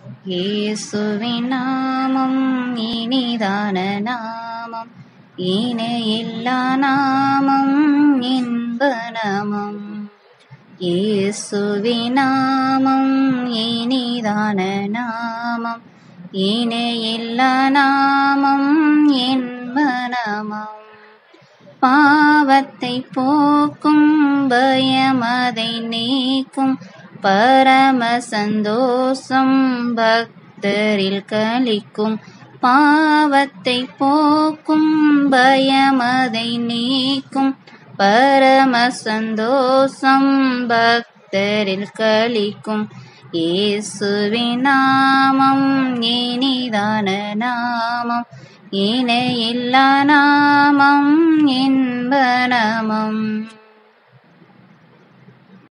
இயேசுவின் நாமம் இனிதான நாமம் இணையில்லா நாமம் இன்ப நாமம் இயேசுவின் நாமம் இனிதான நாமம் இணையில்லா நாமம் இன்ப நாமம் பாவத்தை போக்கும் பயமதை நீக்கும் பரம சந்தோஷம் பக்தரில் கலிக்கும் பாவத்தை போக்கும் பயமதை நீக்கும் பரம சந்தோஷம் பக்தரில் கலிக்கும் இயேசுவின் நாமம் இனிதான நாமம் இணையில்லா நாமம் இன்ப நாமம்